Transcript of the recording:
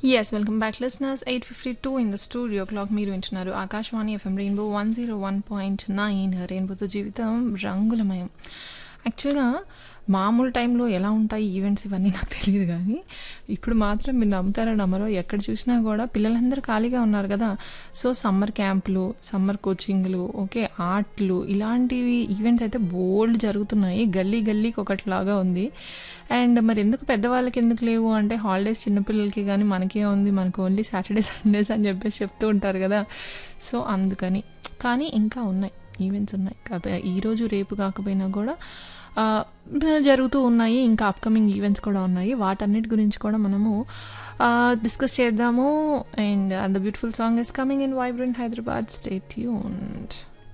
yes welcome back listeners eight fifty two in the studio clock మీరు వింటున్నారు Akashvani FM rainbow one zero one point nine రెయిన్బోతో జీవితం రంగులమయం యాక్చువల్గా మామూలు టైంలో ఎలా ఉంటాయి ఈవెంట్స్ ఇవన్నీ నాకు తెలియదు కానీ ఇప్పుడు మాత్రం మీరు నమ్ముతారో నమ్మరో ఎక్కడ చూసినా కూడా పిల్లలందరూ ఖాళీగా ఉన్నారు కదా సో సమ్మర్ క్యాంపులు సమ్మర్ కోచింగ్లు ఓకే ఆర్ట్లు ఇలాంటివి ఈవెంట్స్ అయితే బోల్డ్ జరుగుతున్నాయి గల్లీ గల్లీకి ఒకటిలాగా ఉంది అండ్ మరి ఎందుకు పెద్దవాళ్ళకి ఎందుకు లేవు అంటే హాలిడేస్ చిన్నపిల్లలకి కానీ మనకే ఉంది మనకు ఓన్లీ సాటర్డే సండేస్ అని చెప్పేసి చెప్తూ ఉంటారు కదా సో అందుకని కానీ ఇంకా ఉన్నాయి ఈవెంట్స్ ఉన్నాయి కాకపోతే ఈరోజు రేపు కాకపోయినా కూడా ఆ, జరుగుతూ ఉన్నాయి ఇంకా అప్కమింగ్ ఈవెంట్స్ కూడా ఉన్నాయి వాటన్నిటి గురించి కూడా మనము డిస్కస్ చేద్దాము and the beautiful song is coming in vibrant Hyderabad state యూన్